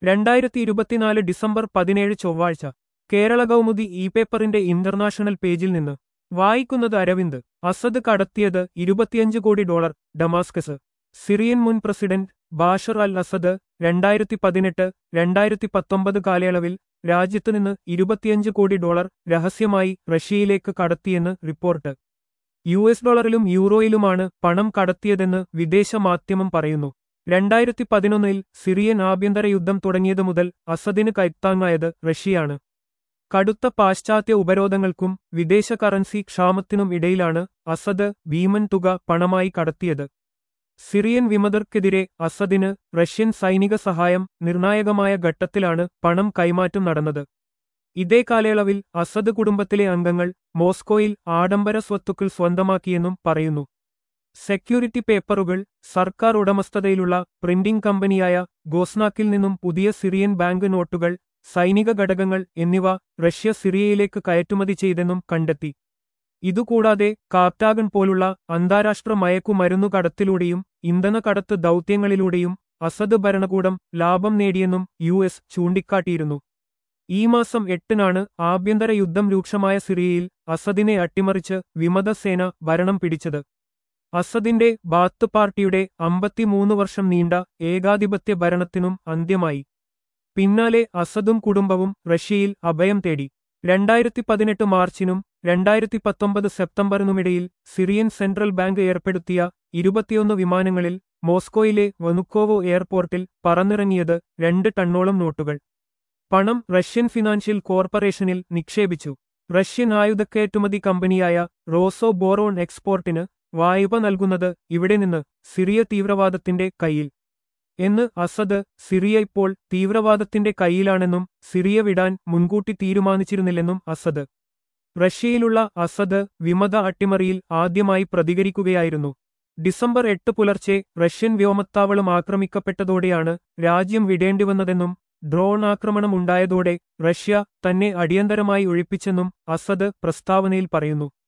രണ്ടായിരത്തി ഇരുപത്തിനാല് ഡിസംബർ പതിനേഴ് ചൊവ്വാഴ്ച കേരള കൗമുദി ഇ പേപ്പറിന്റെ ഇന്റർനാഷണൽ പേജിൽ നിന്ന് വായിക്കുന്നത് അരവിന്ദ് അസദ് കടത്തിയത് ഇരുപത്തിയഞ്ച് കോടി ഡോളർ ഡമാസ്കസ് സിറിയൻ മുൻ പ്രസിഡന്റ് ബാഷർ അൽ അസദ് രണ്ടായിരത്തി പതിനെട്ട് രണ്ടായിരത്തി പത്തൊമ്പത് കാലയളവിൽ രാജ്യത്തുനിന്ന് ഇരുപത്തിയഞ്ച് കോടി ഡോളർ രഹസ്യമായി റഷ്യയിലേക്ക് കടത്തിയെന്ന് റിപ്പോർട്ട് യു എസ് ഡോളറിലും യൂറോയിലുമാണ് പണം കടത്തിയതെന്ന് വിദേശ മാധ്യമം പറയുന്നു രണ്ടായിരത്തി പതിനൊന്നിൽ സിറിയൻ ആഭ്യന്തര യുദ്ധം തുടങ്ങിയതു മുതൽ അസദിന് കൈത്താങ്ങായത് റഷ്യയാണ് കടുത്ത പാശ്ചാത്യ ഉപരോധങ്ങൾക്കും വിദേശ കറൻസി ക്ഷാമത്തിനും ഇടയിലാണ് അസദ് ഭീമൻ തുക പണമായി കടത്തിയത് സിറിയൻ വിമതർക്കെതിരെ അസദിന് റഷ്യൻ സൈനിക സഹായം നിർണായകമായ ഘട്ടത്തിലാണ് പണം കൈമാറ്റം നടന്നത് ഇതേ കാലയളവിൽ അസദ് കുടുംബത്തിലെ അംഗങ്ങൾ മോസ്കോയിൽ ആഡംബര സ്വത്തുക്കൾ സ്വന്തമാക്കിയെന്നും പറയുന്നു സെക്യൂരിറ്റി പേപ്പറുകൾ സർക്കാർ ഉടമസ്ഥതയിലുള്ള പ്രിന്റിംഗ് കമ്പനിയായ ഗോസ്നാക്കിൽ നിന്നും പുതിയ സിറിയൻ ബാങ്ക് നോട്ടുകൾ സൈനിക ഘടകങ്ങൾ എന്നിവ റഷ്യ സിറിയയിലേക്ക് കയറ്റുമതി ചെയ്തെന്നും കണ്ടെത്തി ഇതുകൂടാതെ കാപ്റ്റാഗൺ പോലുള്ള അന്താരാഷ്ട്ര മയക്കുമരുന്നു കടത്തിലൂടെയും ഇന്ധന കടത്ത് ദൗത്യങ്ങളിലൂടെയും അസദ് ഭരണകൂടം ലാഭം നേടിയെന്നും യു എസ് ചൂണ്ടിക്കാട്ടിയിരുന്നു ഈ മാസം എട്ടിനാണ് ആഭ്യന്തര യുദ്ധം രൂക്ഷമായ സിറിയയിൽ അസദിനെ അട്ടിമറിച്ച് വിമതസേന ഭരണം പിടിച്ചത് അസദിന്റെ ബാത്ത് പാർട്ടിയുടെ അമ്പത്തിമൂന്ന് വർഷം നീണ്ട ഏകാധിപത്യ ഭരണത്തിനും അന്ത്യമായി പിന്നാലെ അസദും കുടുംബവും റഷ്യയിൽ അഭയം തേടി രണ്ടായിരത്തി പതിനെട്ട് മാർച്ചിനും രണ്ടായിരത്തി പത്തൊമ്പത് സെപ്റ്റംബറിനുമിടയിൽ സിറിയൻ സെൻട്രൽ ബാങ്ക് ഏർപ്പെടുത്തിയ ഇരുപത്തിയൊന്ന് വിമാനങ്ങളിൽ മോസ്കോയിലെ വനുക്കോവോ എയർപോർട്ടിൽ പറന്നിറങ്ങിയത് രണ്ട് ടണ്ണോളം നോട്ടുകൾ പണം റഷ്യൻ ഫിനാൻഷ്യൽ കോർപ്പറേഷനിൽ നിക്ഷേപിച്ചു റഷ്യൻ ആയുധക്കയറ്റുമതി കമ്പനിയായ റോസോ ബോറോൺ എക്സ്പോർട്ടിന് വായ്പ നൽകുന്നത് ഇവിടെ നിന്ന് സിറിയ തീവ്രവാദത്തിന്റെ കയ്യിൽ എന്ന് അസദ് സിറിയ ഇപ്പോൾ തീവ്രവാദത്തിന്റെ കയ്യിലാണെന്നും സിറിയ വിടാൻ മുൻകൂട്ടി തീരുമാനിച്ചിരുന്നില്ലെന്നും അസദ് റഷ്യയിലുള്ള അസദ് വിമത അട്ടിമറിയിൽ ആദ്യമായി പ്രതികരിക്കുകയായിരുന്നു ഡിസംബർ എട്ട് പുലർച്ചെ റഷ്യൻ വ്യോമത്താവളം ആക്രമിക്കപ്പെട്ടതോടെയാണ് രാജ്യം വിടേണ്ടിവന്നതെന്നും ഡ്രോൺ ആക്രമണമുണ്ടായതോടെ റഷ്യ തന്നെ അടിയന്തരമായി ഒഴിപ്പിച്ചെന്നും അസദ് പ്രസ്താവനയിൽ പറയുന്നു